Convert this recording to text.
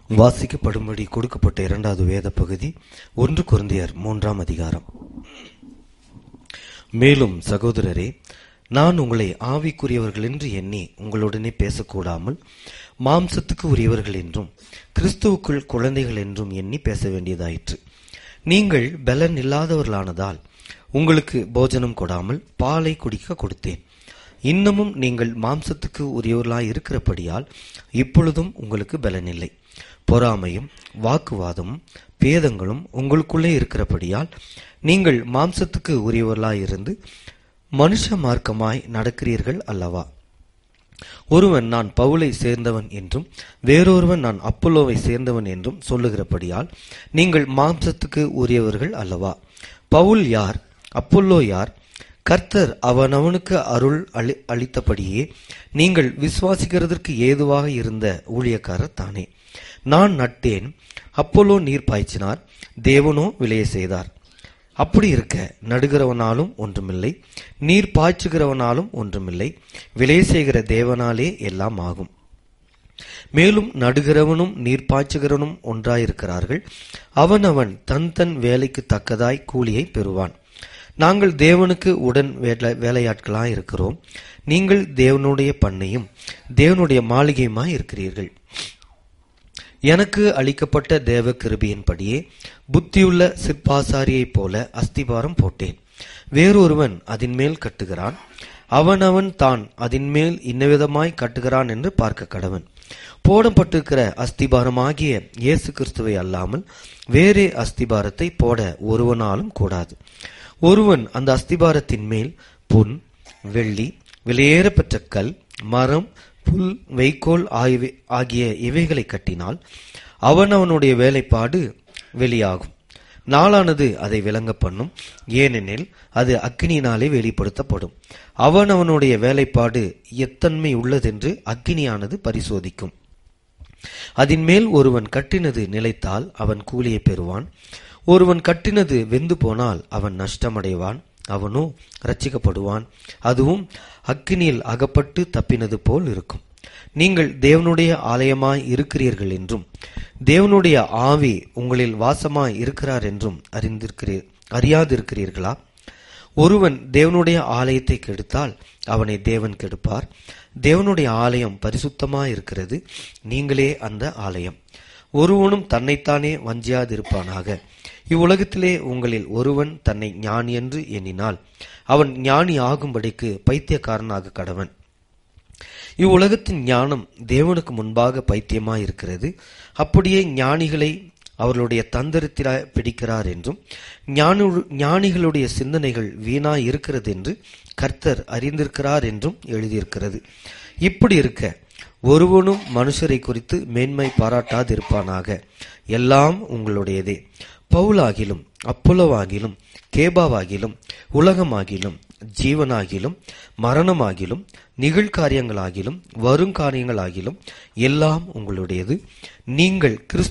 வாசிக்கப்படும்படி கொடுக்கப்பட்ட இரண்டாவது வேத பகுதி ஒன்று குருந்தியர் மூன்றாம் அதிகாரம் மேலும் சகோதரரே நான் உங்களை ஆவிக்குரியவர்கள் என்று எண்ணி உங்களுடனே பேசக்கூடாமல் மாம்சத்துக்கு உரியவர்கள் என்றும் கிறிஸ்துவுக்குள் குழந்தைகள் என்றும் எண்ணி பேச வேண்டியதாயிற்று நீங்கள் பலன் இல்லாதவர்களானதால் உங்களுக்கு போஜனம் கொடாமல் பாலை குடிக்க கொடுத்தேன் இன்னமும் நீங்கள் மாம்சத்துக்கு உரியவர்களாய் இருக்கிறபடியால் இப்பொழுதும் உங்களுக்கு பலன் இல்லை பொறாமையும் வாக்குவாதமும் பேதங்களும் உங்களுக்குள்ளே இருக்கிறபடியால் நீங்கள் மாம்சத்துக்கு உரியவர்களாய் இருந்து மனுஷ மார்க்கமாய் நடக்கிறீர்கள் அல்லவா ஒருவன் நான் பவுலை சேர்ந்தவன் என்றும் வேறொருவன் நான் அப்பல்லோவை சேர்ந்தவன் என்றும் சொல்லுகிறபடியால் நீங்கள் மாம்சத்துக்கு உரியவர்கள் அல்லவா பவுல் யார் அப்பல்லோ யார் கர்த்தர் அவனவனுக்கு அருள் அளி அளித்தபடியே நீங்கள் விசுவாசிக்கிறதற்கு ஏதுவாக இருந்த ஊழியக்காரர் தானே நான் நட்டேன் அப்போலோ நீர் பாய்ச்சினார் தேவனோ விளைய செய்தார் அப்படி இருக்க நடுகிறவனாலும் ஒன்றுமில்லை நீர் பாய்ச்சுகிறவனாலும் ஒன்றுமில்லை விளைய செய்கிற தேவனாலே எல்லாம் ஆகும் மேலும் நடுகிறவனும் நீர் பாய்ச்சுகிறவனும் ஒன்றாயிருக்கிறார்கள் அவனவன் தன் தன் வேலைக்கு தக்கதாய் கூலியை பெறுவான் நாங்கள் தேவனுக்கு உடன் வேலை வேலையாட்களாய் இருக்கிறோம் நீங்கள் தேவனுடைய பண்ணையும் தேவனுடைய மாளிகையுமாய் இருக்கிறீர்கள் எனக்கு அளிக்கப்பட்ட தேவ கிருபியின்படியே புத்தியுள்ள சிற்பாசாரியைப் போல அஸ்திபாரம் போட்டேன் வேறொருவன் அதன் மேல் கட்டுகிறான் அவனவன் தான் அதன் மேல் இன்னவிதமாய் கட்டுகிறான் என்று பார்க்க கடவன் போடப்பட்டிருக்கிற அஸ்திபாரமாகிய இயேசு கிறிஸ்துவை அல்லாமல் வேறே அஸ்திபாரத்தை போட ஒருவனாலும் கூடாது ஒருவன் அந்த அஸ்திபாரத்தின் மேல் பொன் வெள்ளி விலையேறப்பெற்ற கல் மரம் புல் வைக்கோல் ஆகிய ஆகிய இவைகளை கட்டினால் அவன் அவனுடைய வேலைப்பாடு வெளியாகும் நாளானது அதை விளங்க பண்ணும் ஏனெனில் அது அக்னியினாலே வெளிப்படுத்தப்படும் அவன் அவனுடைய வேலைப்பாடு எத்தன்மை உள்ளதென்று அக்னியானது பரிசோதிக்கும் அதன் மேல் ஒருவன் கட்டினது நிலைத்தால் அவன் கூலியை பெறுவான் ஒருவன் கட்டினது வெந்து போனால் அவன் நஷ்டமடைவான் அவனோ ரட்சிக்கப்படுவான் அதுவும் அக்கினியில் அகப்பட்டு தப்பினது போல் இருக்கும் நீங்கள் தேவனுடைய ஆலயமாய் இருக்கிறீர்கள் என்றும் தேவனுடைய ஆவி உங்களில் வாசமாய் இருக்கிறார் என்றும் அறிந்திருக்கிறீர் அறியாதிருக்கிறீர்களா ஒருவன் தேவனுடைய ஆலயத்தை கெடுத்தால் அவனை தேவன் கெடுப்பார் தேவனுடைய ஆலயம் பரிசுத்தமாய் இருக்கிறது நீங்களே அந்த ஆலயம் ஒருவனும் தன்னைத்தானே வஞ்சியாதிருப்பானாக இவ்வுலகத்திலே உங்களில் ஒருவன் தன்னை ஞானி என்று எண்ணினால் அவன் ஞானி ஆகும்படிக்கு பைத்தியக்காரனாக கடவன் இவ்வுலகத்தின் ஞானம் தேவனுக்கு முன்பாக பைத்தியமாய் இருக்கிறது அப்படியே ஞானிகளை அவர்களுடைய தந்திரத்தில பிடிக்கிறார் என்றும் ஞானிகளுடைய சிந்தனைகள் வீணாய் இருக்கிறது என்று கர்த்தர் அறிந்திருக்கிறார் என்றும் எழுதியிருக்கிறது இப்படி இருக்க ஒருவனும் மனுஷரை குறித்து மேன்மை பாராட்டாதிருப்பானாக எல்லாம் உங்களுடையதே பவுலாகிலும் அப்புலவாகிலும் கேபாவாகிலும் உலகமாகிலும் ஜீவனாகிலும் மரணமாகிலும் நிகழ்காரியங்களாகிலும் வருங்காரியங்களாகிலும் எல்லாம் உங்களுடையது நீங்கள் கிறிஸ்து